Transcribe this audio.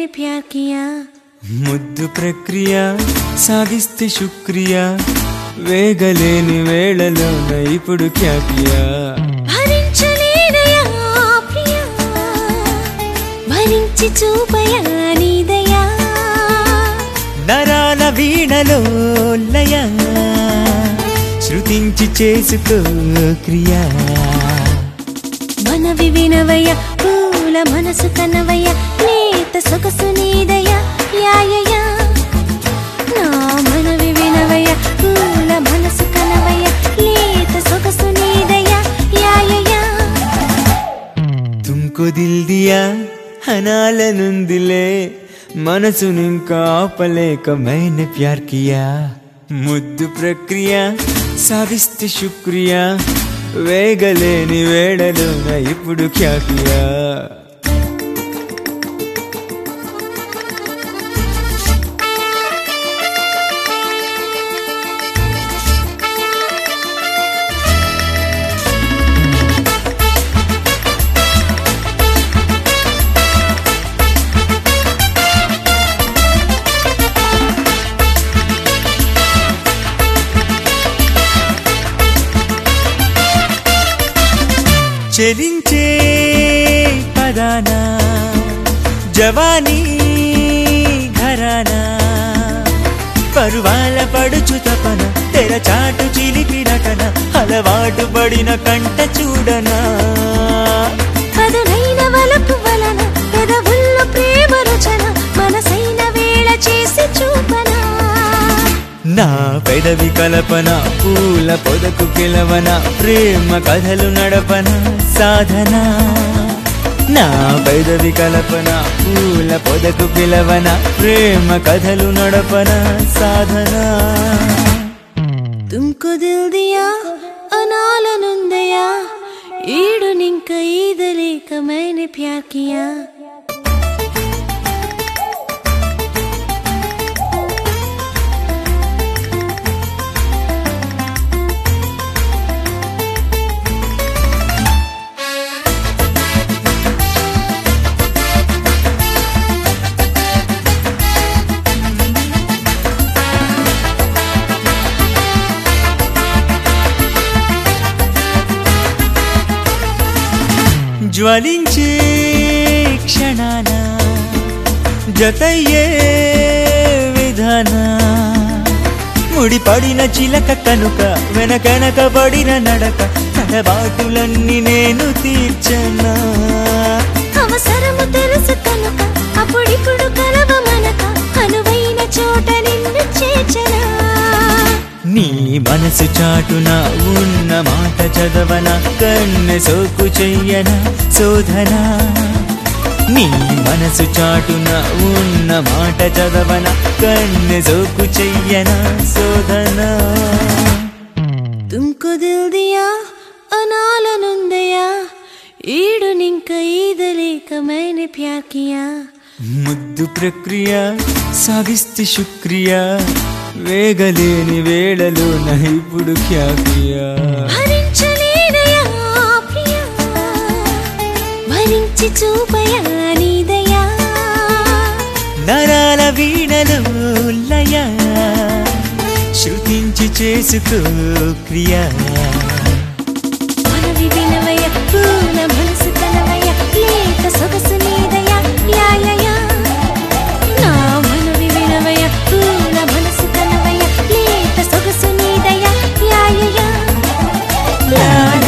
मैंने प्यार किया ముద్దు ప్రక్రియ సాగిస్తే శుక్రియ వేగలేని వేళలోన ఇప్పుడు ఖ్యాకియా భరించలేనయా ప్రియా భరించి చూపయా నీదయా నరాల వీణలో లయ శృతించి చేసుకో క్రియా మనవి వినవయ్య పూల మనసు కనవయ్య లేత సొగసు నీదయ యాయయ నా మనవి వినవయ్య పూల మనసు కనవయ్య లేత సొగసు నీదయ యాయయ తుమ్కో దిల్ దియా అనాలనుందిలే మనసునింకా ఆపలేక మైనే ప్యార్ కియా ముద్దు ప్రక్రియ సాగిస్తే శుక్రియా వేగలేని వేళలోన ఇప్పుడు ఖ్యాకియా చెలించే పదానా జవానీ ఘరానా పరువాల పడుచు తపన తెర చాటు చిలిపి నటన అలవాటు పడిన కంట చూడనా పదునైన వలపు వలన పెదవుల్లో ప్రేమ రుచన మనసైన వేళ చేసి చూపనా నా పెదవి కలపన పూల పొదకు పిలవన ప్రేమ కథలు నడపన సాధన నా పెదవి కలపన పూల పొదకు పిలవన ప్రేమ కథలు నడపన సాధన తుమ్కు దిల్ దియా అనాలనుందయా ఈడు నింక ఈదలేక మైనే ప్యార్ కియా జ్వలించే క్షణాన జతయ్యే విధాన ముడిపడిన చిలక కనుక వెనకనక పడిన నడక తడబాటులన్నీ నేను తీర్చనా అవసరము తెలుసు కనుక అప్పుడిప్పుడు కలవ మనక అనువైన చోట నిన్ను చేర్చనా నీ మనసు చాటున ఉన్న మాట చదవన కన్నె సోకు చెయ్యన శోధన నీ మనసు చాటున ఉన్న మాట చదవన కన్నె సోకు చెయ్యన శోధన తుమ్కు దిల్ దియా అనాలనుందయా ఈడు నింక ఈదలేక మైనే ప్యార్ కియా ముద్దు ప్రక్రియ సాగిస్తే శుక్రియ వేగలేని వేళలో ఇప్పుడు ఖ్యాకియా భరించలేనయా ప్రియా భరించి చూపయా నీదయా నరాల వీణలో లయ శృతించి చేసుకో క్రియా మనవి వినవయ్య పూల మనసు కనవయ్య లేత సొగసు నీదయా యాయయ నా మనవి వినవయ్య పూల మనసు కనవయ్య లేత సొగసు నీదయా యాయయ లా